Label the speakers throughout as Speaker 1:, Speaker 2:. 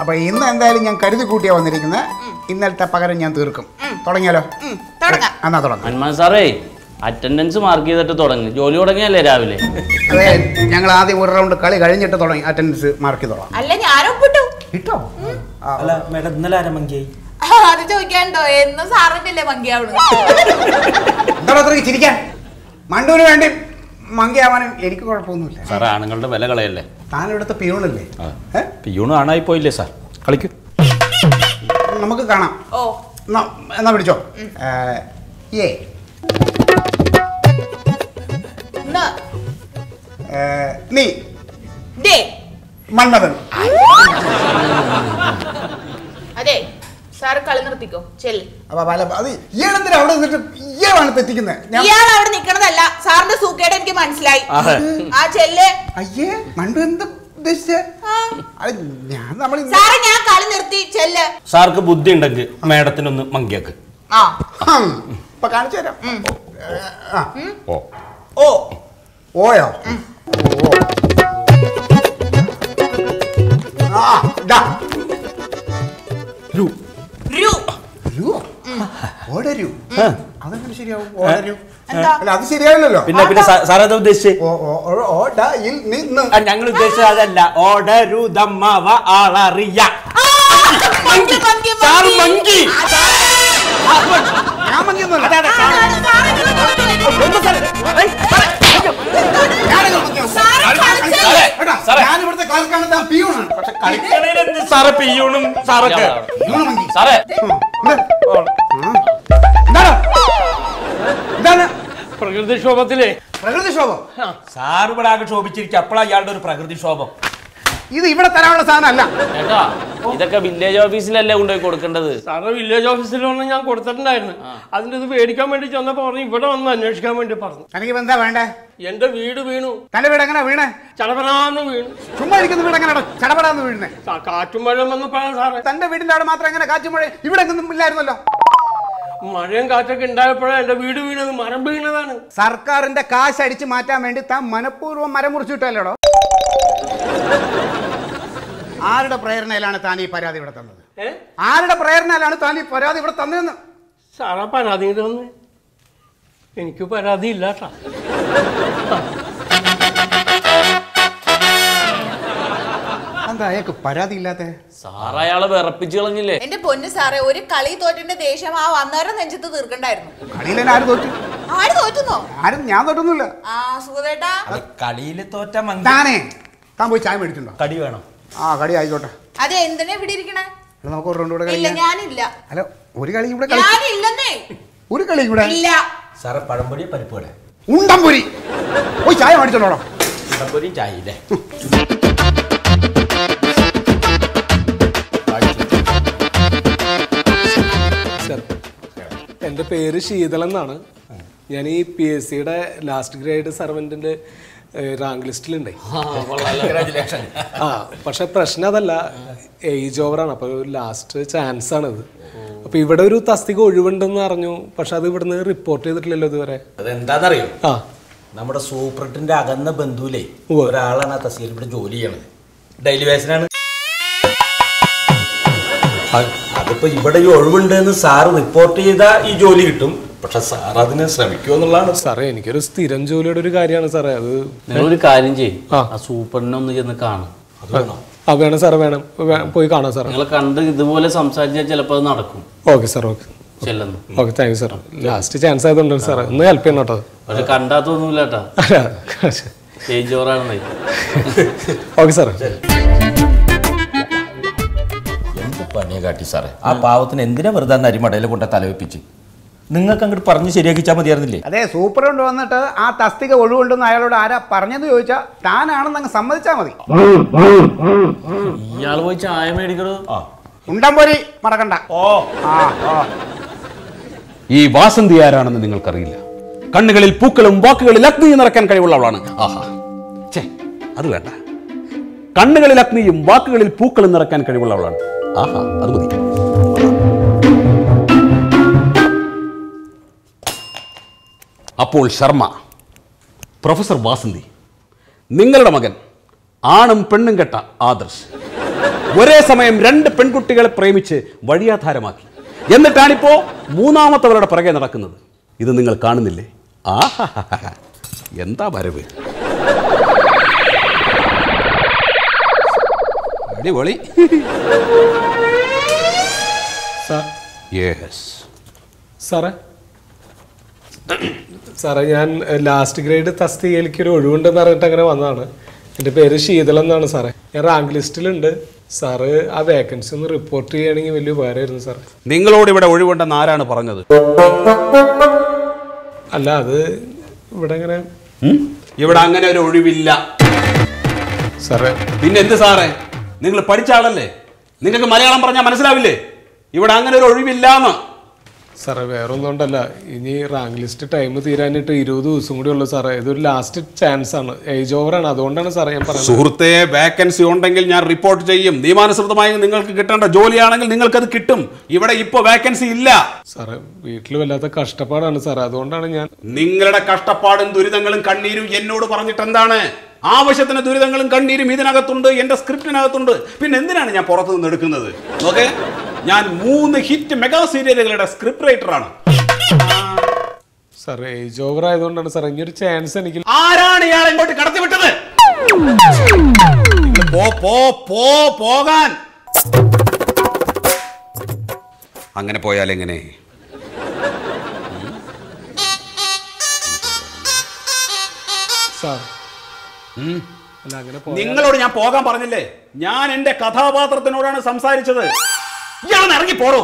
Speaker 1: അപ്പൊ ഇന്ന് എന്തായാലും ഞാൻ കരുതി കൂട്ടിയാ വന്നിരിക്കുന്നത് ഇന്നലത്തെ പകരം ഞാൻ തീർക്കും തുടങ്ങിയാലോ
Speaker 2: ഉം, തുടങ്ങാം
Speaker 1: എന്നാ തുടങ്ങാം
Speaker 3: ഹനുമാൻ സാറേ അറ്റൻഡൻസ് മാർക്ക് ചെയ്തിട്ട് തുടങ്ങി ജോലി തുടങ്ങിയല്ലേ രാവിലെ
Speaker 1: അതെ ഞങ്ങൾ ആദ്യം ഒരു റൗണ്ട് കളി കഴിഞ്ഞിട്ട് തുടങ്ങി അറ്റൻഡൻസ് മാർക്ക് ചെയ്തോളാം
Speaker 2: അല്ല ഞാൻ ഒപ്പിട്ടു
Speaker 1: കിട്ടോ
Speaker 4: അല്ല മേഡം ഇന്നലെ ആരാ മങ്കിയായി
Speaker 2: ആ, അത് ചോദിക്കാണ്ടോ എന്നും സാറിന്റെ മങ്കിയാവണ്
Speaker 1: എന്താ അത്രയ്ക്ക് ചിരിക്കാൻ മണ്ടൂന് വേണ്ടി മങ്കിയാവാനും എനിക്ക് കുഴപ്പമൊന്നുമില്ല
Speaker 3: സാറേ ആണുങ്ങളുടെ വില കളയല്ലേ
Speaker 1: താൻ ഇവിടുത്തെ പിയൂണല്ലേ ഏ?
Speaker 4: പിയൂണ് ആണായി പോയില്ലേ സാർ കളിക്കൂ
Speaker 1: നമുക്ക് കാണാം
Speaker 2: ഓ
Speaker 1: എന്നാ എന്നാ പിടിച്ചോ ഏ, ഏ
Speaker 2: ഇന്ന്
Speaker 1: ഏ, നീ
Speaker 2: ദേ
Speaker 1: മന്മഥൻ
Speaker 2: അതെ സാറ് കളി നിർത്തിക്കോ ചെല്ല്
Speaker 1: അപ്പൊ പല അത് ഇയാളെന്തിനാ അവിടെ നിന്നിട്ട് ഇയാളാണ് തെറ്റിക്കുന്നത് ഞാൻ
Speaker 2: ഇയാൾ അവിടെ നിക്കണതല്ല സാറിന്റെ സൂക്കേട് എനിക്ക് മനസ്സിലായി ആ ചെല്ല്
Speaker 1: അയ്യേ മണ്ടു എന്താ ഉദ്ദേശിച്ചേ
Speaker 2: ആ.
Speaker 1: അത് ഞാൻ നമ്മൾ ഇന്ന്
Speaker 2: സാറ് ഞാൻ കളി നിർത്തി ചെല്ല്
Speaker 4: സാർക്ക് ബുദ്ധി ഉണ്ടെങ്കിൽ മേഡത്തിനൊന്ന് മങ്കിയാക്ക്
Speaker 2: ആ
Speaker 1: ഹം. ഇപ്പൊ കാണിച്ചു തരാം ഏ, ആ.
Speaker 4: ഓ
Speaker 1: ഓ ഓയോ ഓ ആ ദാ
Speaker 4: രു.
Speaker 2: രു
Speaker 1: രു ഓടരു അതെങ്ങനെ ശരിയാവും ഓടരു
Speaker 2: എന്താ?
Speaker 1: അല്ല അത് ശരിയാവില്ലല്ലോ
Speaker 4: പിന്നെ പിന്നെ സാർ എന്താ ഉദ്ദേശിച്ചേ
Speaker 1: ഓ ഓ ഓ- ഓടയിൽ നിന്ന്
Speaker 4: ആ, ഞങ്ങൾ ഉദ്ദേശിച്ചത് അതല്ല ഓടരുതമ്മവ ആളറിയ
Speaker 2: monkey, monkey,
Speaker 4: sir
Speaker 2: monkey.
Speaker 4: Monkey
Speaker 1: ഞാൻ മങ്ങിയൊന്നുമല്ല
Speaker 4: അതാണ് സാർ.
Speaker 2: സാറ് സാറ് ഇങ്ങനെ നോക്കിയില്ലേ?
Speaker 1: ഞാനങ്ങനെ മങ്ങിയോ?
Speaker 2: സാറ് കളിച്ചല്ലേ?
Speaker 4: സാറേ,
Speaker 1: എടാ,
Speaker 4: സാറേ.
Speaker 1: ഞാൻ ഇവിടുത്തെ കളിക്കാണ് താൻ പിയൂണാണ് പക്ഷെ കളി
Speaker 4: കളിക്കണേലെന്ത് സാറ് പിയൂണും സാറൊക്കെ
Speaker 1: പിയൂണ് മങ്ങി
Speaker 3: സാറേ
Speaker 1: ഉം. ഇത്. ഉം. എന്താണ് എന്താണ്
Speaker 5: പ്രകൃതിക്ഷോഭത്തിലെ
Speaker 1: പ്രകൃതിക്ഷോഭം
Speaker 4: സാർ ഇവിടെ ആകെ ശോഭിച്ചിരിക്കും അപ്പോഴാ ഇയാളുടെ ഒരു പ്രകൃതിക്ഷോഭം
Speaker 1: ഇത് ഇവിടെ തരാനുള്ള സാധനമല്ല
Speaker 3: ചേട്ടാ ഇതൊക്കെ വില്ലേജ് ഓഫീസിലല്ലേ കൊണ്ടുപോയി കൊടുക്കേണ്ടത്
Speaker 5: സാറ് വില്ലേജ് ഓഫീസിൽ വന്ന് ഞാൻ കൊടുത്തിട്ടുണ്ടായിരുന്നു അതിന്റെ ഇത് മേടിക്കാൻ വേണ്ടി ചെന്നപ്പോ പറഞ്ഞു ഇവിടെ വന്ന് അന്വേഷിക്കാൻ വേണ്ടി പറഞ്ഞു
Speaker 1: തനിക്ക് ഇപ്പൊ എന്താ വേണ്ടേ
Speaker 5: എന്റെ വീട് വീണു
Speaker 1: തന്റെ വീട് എങ്ങനെ വീണേ
Speaker 5: ചടപനാന്ന് വീണു
Speaker 1: ചുമ്മാ ഇരിക്കുന്ന വീട് എങ്ങനെ ചടപടാന്ന് വീഴുന്നേ
Speaker 5: കാ- കാറ്റും മഴയും വന്നപ്പോഴാണ് സാറേ
Speaker 1: തന്റെ വീടിന്റെ അവിടെ മാത്രം എങ്ങനെ കാറ്റും മഴ ഇവിടെ എങ്ങും ഇല്ലായിരുന്നല്ലോ
Speaker 5: മഴയും കാറ്റൊക്കെ ഉണ്ടായപ്പോഴാണ് എന്റെ വീട് വീണത് മരം വീണതാണ്
Speaker 1: സർക്കാരിന്റെ കാശ് അടിച്ചു മാറ്റാൻ വേണ്ടി താൻ മനഃപൂർവ്വം മരം മുറിച്ചു വിട്ടല്ലോടോ ആരുടെ പ്രേരണയിലാണ് താൻ ഈ പരാതി ഇവിടെ തന്നത്
Speaker 5: ഏ
Speaker 1: ആരുടെ പ്രേരണയിലാണ് താൻ ഈ പരാതി ഇവിടെ തന്നതെന്ന്
Speaker 5: സാറാ പരാതി ഇങ്ങട് വന്നേ എനിക്ക് പരാതി ഇല്ല കേട്ടാ
Speaker 1: എന്താ അയാൾക്ക് പരാതി ഇല്ലാത്ത
Speaker 3: സാർ അയാളെ വിറപ്പിച്ച് കളഞ്ഞില്ലേ
Speaker 2: എന്റെ പൊന്നു സാറേ ഒരു കളി തോറ്റിന്റെ ദേഷ്യം ആ വന്നവരുടെ നെഞ്ചത്ത് തീർക്കണ്ടായിരുന്നു
Speaker 1: കളിയിൽ തന്നെ ആര് തോറ്റു
Speaker 2: ആര് തോറ്റുന്നോ
Speaker 1: ആരും ഞാൻ തോറ്റൊന്നുമില്ല
Speaker 2: ആ സുഖേട്ടാ
Speaker 4: കളിയിൽ തോറ്റ മങ്കി
Speaker 1: താനേ താൻ പോയി ചായ മേടിച്ചിട്ടുണ്ടോ
Speaker 4: കടി വേണം
Speaker 1: ആ കളി ആയിക്കോട്ടെ
Speaker 2: അതെ എന്തിനാ ഇവിടെ ഇരിക്കണേ
Speaker 1: അല്ല, നമുക്ക് ഒരു റൗണ്ട് കൂടെ
Speaker 2: ഇല്ല
Speaker 1: കളിക്കാം
Speaker 2: ഞാനില്ല
Speaker 1: അല്ല ഒരു കളി ഇവിടെ കളി
Speaker 2: ഞാനില്ലെന്നേ
Speaker 1: ഒരു കളി ഇവിടെ
Speaker 2: ഇല്ല
Speaker 4: സാറ് പഴംപൊടി പരിപ്പുടെ
Speaker 1: ഉണ്ടംപൊരി പോയി ചായ മേടിച്ചോളോ
Speaker 4: പഴംപൊരിയും ചായയില്ലേ
Speaker 6: എൻ്റെ പേര് ശീതൾ എന്നാണ് ഞാൻ ഈ പി എസ് സിയുടെ ലാസ്റ്റ് ഗ്രേഡ് സർവൻറ്റിൻ്റെ റാങ്ക് ലിസ്റ്റിലുണ്ടേ
Speaker 4: കൺഗ്രാജുലേഷൻ
Speaker 6: ആ പക്ഷെ പ്രശ്നം അതല്ല ഏജ് ഓവറാണ് അപ്പോൾ ലാസ്റ്റ് ചാൻസ് ആണിത് അപ്പോൾ ഇവിടെ ഒരു തസ്തിക ഒഴിവുണ്ടെന്ന് അറിഞ്ഞു പക്ഷെ അത് ഇവിടുന്ന് റിപ്പോർട്ട് ചെയ്തിട്ടില്ലല്ലോ ഇതുവരെ
Speaker 4: അതെന്താണെന്നറിയോ
Speaker 6: ആ
Speaker 4: നമ്മുടെ സൂപ്രണ്ടിന്റെ അകന്ന ബന്ധുവിലെ
Speaker 6: ഉവ്വ്.
Speaker 4: ഒരാളാണ് ആ തസ്തികയിൽ ഇവിടെ ജോലി ചെയ്യണത് ഡെയിലി വേസിനാണ് അതിപ്പോ ഇവിടെ ഈ ഒഴിവുണ്ട് എന്ന് സാറ് റിപ്പോർട്ട് ചെയ്ത ഈ ജോലി കിട്ടും പക്ഷെ സാർ അതിന് ശ്രമിക്കുമോ എന്നുള്ളതാണ്
Speaker 6: സാറേ എനിക്കൊരു സ്ഥിരം ജോലിയുടെ ഒരു കാര്യമാണ് സാറേ അത്
Speaker 3: നിങ്ങളൊരു കാര്യം ചെയ്യും
Speaker 6: ആ.
Speaker 3: ആ സൂപ്പറിനെ ഒന്ന് ചെന്ന് കാണും
Speaker 4: അത് വേണം
Speaker 6: ആ വേണം സാറേ വേണം വേ- പോയി കാണാം സാറേ
Speaker 3: നിങ്ങൾ കണ്ട് ഇതുപോലെ സംസാരിച്ചാൽ ചിലപ്പോൾ അത് നടക്കും
Speaker 6: ഓക്കെ സാർ ഓക്കെ
Speaker 3: ചെല്ലുന്നു
Speaker 6: okay thank you sir last chance ആയതുകൊണ്ട് സാറേ ഒന്ന് ഹെൽപ്പ് ചെയ്യണം കേട്ടോ
Speaker 3: പക്ഷെ കണ്ടാത്തൊന്നുമില്ല കേട്ടാ സ്റ്റേജ് ഓവറാണെന്നേ
Speaker 6: ഓക്കെ സാറേ
Speaker 4: എന്ത് പണിയെ കാട്ടി സാറേ ആ പാവത്തിന് എന്തിനാ വെറുതെ അന്ന് അരിമടയിൽ കൊണ്ട് തലവെപ്പിച്ച് നിങ്ങൾക്ക് അങ്ങോട്ട് പറഞ്ഞ് ശരിയാക്കിച്ചാൽ മതിയായിരുന്നില്ലേ
Speaker 1: അതെ സൂപ്പറുണ്ട് വന്നിട്ട് ആ തസ്തിക ഒഴിവുണ്ടെന്ന് അയാളോട് ആരാ പറഞ്ഞെന്ന് ചോദിച്ചാൽ താനാണെന്ന് അങ്ങ് സമ്മതിച്ചാൽ മതി
Speaker 3: ഇയാൾ പോയി ചായ മേടിക്കണോ
Speaker 4: ആ
Speaker 1: ഉണ്ടംപൊരി മറക്കണ്ട
Speaker 4: ഓ
Speaker 1: ആ ആ
Speaker 7: ഈ വാസന്തി ആരാണെന്ന് നിങ്ങൾക്കറിയില്ല കണ്ണുകളിൽ പൂക്കളും വാക്കുകളിൽ അഗ്നി നിറയ്ക്കാൻ കഴിവുള്ളവളാണ് ആഹാ ഛേ അത് വേണ്ട കണ്ണുകളിൽ അഗ്നിയും വാക്കുകളിൽ പൂക്കളും നിറയ്ക്കാൻ കഴിവുള്ളവളാണ് ആഹാ അത് മതി അപ്പോൾ ശർമ്മ പ്രൊഫസർ വാസന്തി നിങ്ങളുടെ മകൻ ആണും പെണ്ണും കെട്ട ആദർശ് ഒരേ സമയം രണ്ട് പെൺകുട്ടികളെ പ്രേമിച്ച് വഴിയാധാരമാക്കി എന്നിട്ടാണിപ്പോ മൂന്നാമത്തവരുടെ പുറകെ നടക്കുന്നത് ഇത് നിങ്ങൾ കാണുന്നില്ലേ ആഹാ എന്താ വരവ് അടിപൊളി
Speaker 6: സാർ
Speaker 7: യെസ്
Speaker 6: സാറേ സാറേ ഞാൻ ലാസ്റ്റ് ഗ്രേഡ് തസ്തികയിലേക്ക് ഒരു ഒഴിവുണ്ടെന്ന് പറഞ്ഞിട്ട് അങ്ങനെ വന്നതാണ് എൻ്റെ പേര് ശീതൾ എന്നാണ് സാറേ ഞാൻ റാങ്ക് ലിസ്റ്റിലുണ്ട് സാറ് ആ വേക്കൻസി ഒന്ന് റിപ്പോർട്ട് ചെയ്യുകയാണെങ്കിൽ വലിയ ഉപകാരമായിരുന്നു സാറേ
Speaker 7: നിങ്ങളോട് ഇവിടെ ഒഴിവുണ്ടെന്ന് ആരാണ് പറഞ്ഞത്
Speaker 6: അല്ല അത് ഇവിടെ ഇങ്ങനെ
Speaker 7: ഉം? ഇവിടെ അങ്ങനെ ഒരു ഒഴിവില്ല
Speaker 6: സാറേ
Speaker 7: പിന്നെ എന്ത് സാറേ നിങ്ങൾ പഠിച്ച ആളല്ലേ നിങ്ങൾക്ക് മലയാളം പറഞ്ഞാൽ മനസ്സിലാവില്ലേ ഇവിടെ അങ്ങനെ ഒരു ഒഴിവില്ലാന്ന്
Speaker 6: സാറേ വേറെ ഒന്നും കൊണ്ടല്ല ഇനി റാങ്ക് ലിസ്റ്റ് ടൈം തീരാനിട്ട് ഇരുപത് ദിവസം കൂടി ഉള്ളു സാറേ ഇതൊരു ലാസ്റ്റ് ചാൻസ് ആണ് ഏജ് ഓവറാണ് അതുകൊണ്ടാണ് സാറേ ഞാൻ പറയുന്നത്
Speaker 7: സുഹൃത്തെ വാക്കൻസി ഉണ്ടെങ്കിൽ ഞാൻ റിപ്പോർട്ട് ചെയ്യും നിയമാനുസൃതമായി നിങ്ങൾക്ക് കിട്ടേണ്ട ജോലിയാണെങ്കിൽ നിങ്ങൾക്കത് കിട്ടും ഇവിടെ ഇപ്പൊ വാക്കൻസി ഇല്ല
Speaker 6: സാറേ വീട്ടിൽ വല്ലാത്ത കഷ്ടപ്പാടാണ് സാറേ അതുകൊണ്ടാണ് ഞാൻ
Speaker 7: നിങ്ങളുടെ കഷ്ടപ്പാടും ദുരിതങ്ങളും കണ്ണീരും എന്നോട് പറഞ്ഞിട്ട് എന്താണ് ആവശ്യത്തിന് ദുരിതങ്ങളും കണ്ണീരും ഇതിനകത്തുണ്ട് എന്റെ സ്ക്രിപ്റ്റിനകത്തുണ്ട് പിന്നെ എന്തിനാണ് ഞാൻ പുറത്തു നിന്ന് എടുക്കുന്നത് ഓക്കെ ഞാൻ മൂന്ന് ഹിറ്റ് മെഗാ സീരിയലുകളുടെ സ്ക്രിപ്റ്റ് റൈറ്റർ ആണ്
Speaker 6: സാറേ ഏജ് ഓവർ ആയതുകൊണ്ടാണ് സാറേ ഇനി ഒരു ചാൻസ് എനിക്ക്
Speaker 7: ആരാണ് ഇയാൾ ഇങ്ങോട്ട് കടത്തി വിട്ടത് നിങ്ങൾ പോ പോ പോ പോകാൻ അങ്ങനെ പോയാൽ എങ്ങനെ
Speaker 6: സാർ അല്ല അങ്ങനെ പോ
Speaker 7: നിങ്ങളോട് ഞാൻ പോകാൻ പറഞ്ഞില്ലേ ഞാൻ എന്റെ കഥാപാത്രത്തിനോടാണ് സംസാരിച്ചത് ഇയാളൊന്ന് ഇറങ്ങി പോടോ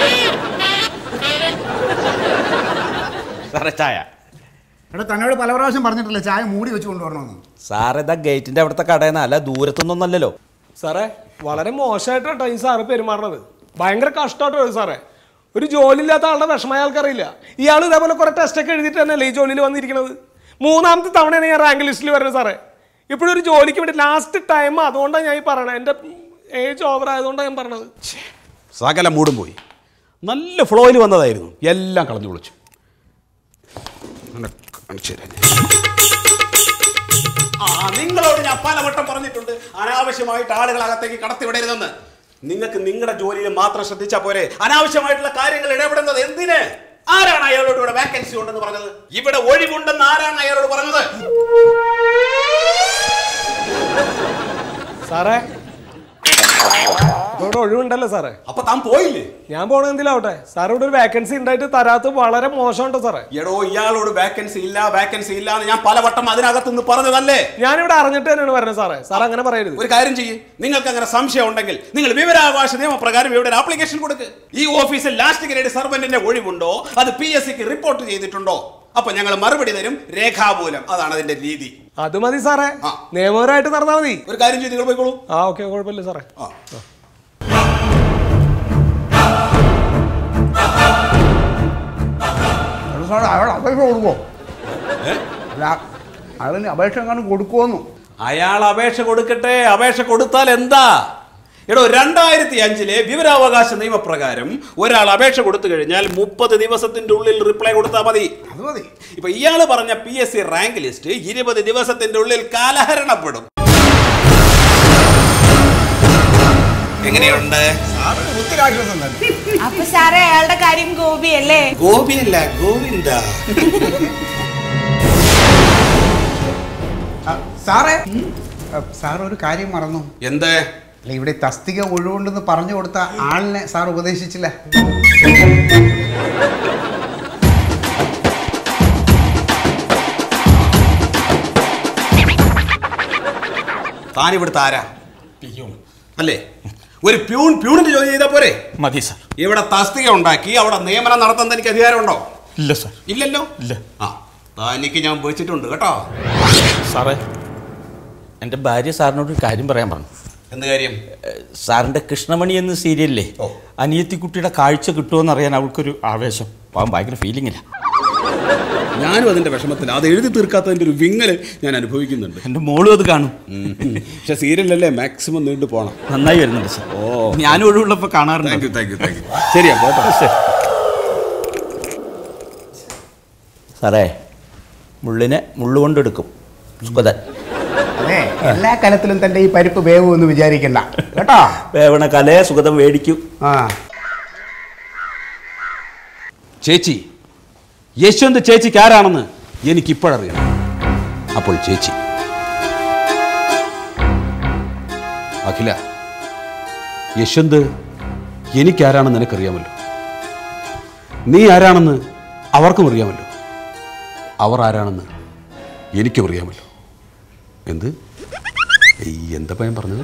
Speaker 4: സാറേ ചായ
Speaker 1: എടാ തന്നോട് പല പ്രാവശ്യം പറഞ്ഞിട്ടില്ലേ ചായ മൂടി വെച്ച് കൊണ്ടുവരണമെന്ന്
Speaker 4: സാറേ ഇതാ ഗേറ്റിന്റെ അവിടുത്തെ കടയിൽ നിന്ന് അല്ല ദൂരത്തൊന്നല്ലല്ലോ
Speaker 6: സാറേ വളരെ മോശമായിട്ടാട്ടോ ഈ സാറ് പെരുമാറുന്നത് ഭയങ്കര കഷ്ടമായിട്ടോ സാറേ ഒരു ജോലി ഇല്ലാത്ത ആളുടെ വിഷമം അയാൾക്കറിയില്ല ഇയാൾ ഇതേപോലെ കുറെ ടെസ്റ്റ് ഒക്കെ എഴുതിയിട്ട് തന്നെയല്ലേ ഈ ജോലിയിൽ വന്നിരിക്കുന്നത് മൂന്നാമത്തെ തവണയാണ് ഞാൻ റാങ്ക് ലിസ്റ്റിൽ വരുന്നത് സാറേ ഇപ്പോഴും ഒരു ജോലിക്ക് വേണ്ടി ലാസ്റ്റ് ടൈം അതുകൊണ്ടാണ് ഞാൻ ഈ പറയണത് എൻ്റെ ഏജ് ഓവർ ആയതുകൊണ്ടാണ് ഞാൻ പറഞ്ഞത്
Speaker 7: സകല മൂടും പോയി നല്ല ഫ്ലോയിൽ വന്നതായിരുന്നു എല്ലാം കളഞ്ഞു വിളിച്ചു കാണിച്ചു തരാം ഞാൻ. ആ നിങ്ങളോട് ഞാൻ പലവട്ടം പറഞ്ഞിട്ടുണ്ട് അനാവശ്യമായിട്ട് ആളുകൾ അകത്തേക്ക് കടത്തി വിടരുതെന്ന് നിങ്ങൾക്ക് നിങ്ങളുടെ ജോലിയിൽ മാത്രം ശ്രദ്ധിച്ചാൽ പോരെ അനാവശ്യമായിട്ടുള്ള കാര്യങ്ങൾ ഇടപെടുന്നത് എന്തിന് ആരാണ് അയാളോട് ഇവിടെ വാക്കൻസി ഉണ്ടെന്ന് പറഞ്ഞത് ഇവിടെ ഒഴിവുണ്ടെന്ന് ആരാണ് അയാളോട് പറഞ്ഞത്
Speaker 6: സാറേ ഇവിടെ ഒഴിവുണ്ടല്ലോ സാറേ
Speaker 7: അപ്പൊ താൻ പോയില്ലേ
Speaker 6: ഞാൻ പോണത് എന്തിലാവട്ടെ സാർ ഇവിടെ ഒരു വേക്കൻസി ഉണ്ടായിട്ട് തരാത്ത വളരെ മോശമുണ്ടോ സാറേ
Speaker 7: എടോ ഇയാളോട് വാക്കൻസി ഇല്ല വാക്കൻസി ഇല്ല എന്ന് ഞാൻ പലവട്ടം അതിനകത്ത് നിന്ന് പറഞ്ഞതല്ലേ
Speaker 6: ഞാനിവിടെ അറിഞ്ഞിട്ട് തന്നെയാണ് വരുന്നത് സാറേ സാർ അങ്ങനെ പറയരുത്
Speaker 7: ഒരു കാര്യം ചെയ്യ് നിങ്ങൾക്ക് അങ്ങനെ സംശയം ഉണ്ടെങ്കിൽ നിങ്ങൾ വിവരാവകാശ നിയമപ്രകാരം ഇവിടെ ഒരു ആപ്ലിക്കേഷൻ കൊടുക്ക് ഈ ഓഫീസിൽ ലാസ്റ്റ് ഗ്രേഡ് സർവന്റിന്റെ ഒഴിവുണ്ടോ അത് പി എസ് സിക്ക് റിപ്പോർട്ട് ചെയ്തിട്ടുണ്ടോ അപ്പൊ ഞങ്ങൾ മറുപടി തരും രേഖാമൂലം അതാണ് അതിന്റെ രീതി
Speaker 6: അത് മതി സാറേ
Speaker 7: ആ.
Speaker 6: നിയമപരമായിട്ട് നടന്നാൽ മതി
Speaker 7: ഒരു കാര്യം ചെയ്ത് നിങ്ങൾ പോയിക്കോളൂ
Speaker 6: ആ ഓക്കെ കുഴപ്പമില്ല സാറേ
Speaker 7: ആ.
Speaker 1: എടാ സാറേ അയാൾ അപേക്ഷ കൊടുക്കുമോ അല്ല അയാളിന് അപേക്ഷ എങ്ങാനും കൊടുക്കുമോന്നു
Speaker 7: അയാൾ അപേക്ഷ കൊടുക്കട്ടെ അപേക്ഷ കൊടുത്താൽ എന്താ എടോ രണ്ടായിരത്തി അഞ്ചിലെ വിവരാവകാശ നിയമപ്രകാരം ഒരാൾ അപേക്ഷ കൊടുത്തു കഴിഞ്ഞാൽ മുപ്പത് ദിവസത്തിന്റെ ഉള്ളിൽ റിപ്ലൈ കൊടുത്താൽ മതി
Speaker 1: അത് മതി
Speaker 7: ഇപ്പൊ ഇയാൾ പറഞ്ഞ P S C rank list ഇരുപത് ദിവസത്തിന്റെ ഉള്ളിൽ കാലഹരണപ്പെടും എങ്ങനെയുണ്ട്
Speaker 1: ബുദ്ധിരാക്ഷസം തന്നെ
Speaker 2: അപ്പൊ സാറേ അയാളുടെ കാര്യം ഗോപി അല്ലേ
Speaker 7: ഗോപിയല്ല ഗോവിന്ദ
Speaker 1: ആ, സാറേ ആ, സാർ ഒരു കാര്യം മറന്നു
Speaker 7: എന്ത്
Speaker 1: അല്ല ഇവിടെ തസ്തിക ഒഴിവുണ്ടെന്ന് പറഞ്ഞു കൊടുത്ത ആളിനെ സാർ ഉപദേശിച്ചില്ല
Speaker 7: താൻ ഇവിടുത്തെ ആരാ അല്ലേ ഒരു പ്യൂൺ പ്യൂണിന്റെ ജോലി ചെയ്താൽ പോരെ
Speaker 4: മതി സാർ
Speaker 7: ഇവിടെ തസ്തിക ഉണ്ടാക്കി അവിടെ നിയമനം നടത്താൻ തനിക്ക് അധികാരമുണ്ടോ
Speaker 4: ഇല്ല സാർ
Speaker 7: ഇല്ലല്ലോ
Speaker 4: ഇല്ല.
Speaker 7: ആ തനിക്ക് ഞാൻ വെച്ചിട്ടുണ്ട് കേട്ടോ
Speaker 4: സാറേ എൻ്റെ ഭാര്യ സാറിനോട് ഒരു കാര്യം പറയാൻ പറഞ്ഞു
Speaker 7: എന്ത് കാര്യം
Speaker 4: ഏഹ്, സാറിൻ്റെ കൃഷ്ണമണി എന്ന സീരിയലിലെ
Speaker 7: ഓ.
Speaker 4: അനിയത്തിക്കുട്ടിയുടെ കാഴ്ച കിട്ടുമോ അറിയാൻ അവൾക്കൊരു ആവേശം പാവം ഭയങ്കര ഫീലിംഗ് ഇല്ല
Speaker 7: ഞാനും അതിന്റെ വിഷമത്തിൽ അത് എഴുതി തീർക്കാത്തതിന്റെ ഒരു വിങ്ങല് ഞാൻ അനുഭവിക്കുന്നുണ്ട്
Speaker 4: എൻ്റെ മോളും അത് കാണും
Speaker 7: പക്ഷെ സീരിയലല്ലേ മാക്സിമം നീണ്ടു പോണം
Speaker 4: നന്നായി വരുന്നുണ്ട് സാർ ഓ ഞാനും ഒഴിവുള്ളപ്പോൾ കാണാറുണ്ട്
Speaker 7: thank you thank you thank you ശരിയാ പോട്ടെ
Speaker 4: സാറേ മുള്ളിനെ മുള്ളുകൊണ്ടെടുക്കും സുഗതൻ
Speaker 1: അതെ എല്ലാ കലത്തിലും തന്റെ ഈ പരിപ്പ് വേവുമെന്ന് വിചാരിക്കണ്ട കേട്ടോ
Speaker 4: വേവണ കലയെ സുഗതം മേടിക്കും
Speaker 1: ആ
Speaker 7: ചേച്ചി യശ്വന്ത് ചേച്ചിക്ക് ആരാണെന്ന് എനിക്കിപ്പോഴറിയണം അപ്പോൾ ചേച്ചി അഖില യശ്വന്ത് എനിക്കാരാണെന്ന് നിനക്കറിയാമല്ലോ നീ ആരാണെന്ന് അവർക്കും അറിയാമല്ലോ അവർ ആരാണെന്ന് എനിക്കും അറിയാമല്ലോ എന്ത് ഈ എന്താ പയ്യൻ പറഞ്ഞത്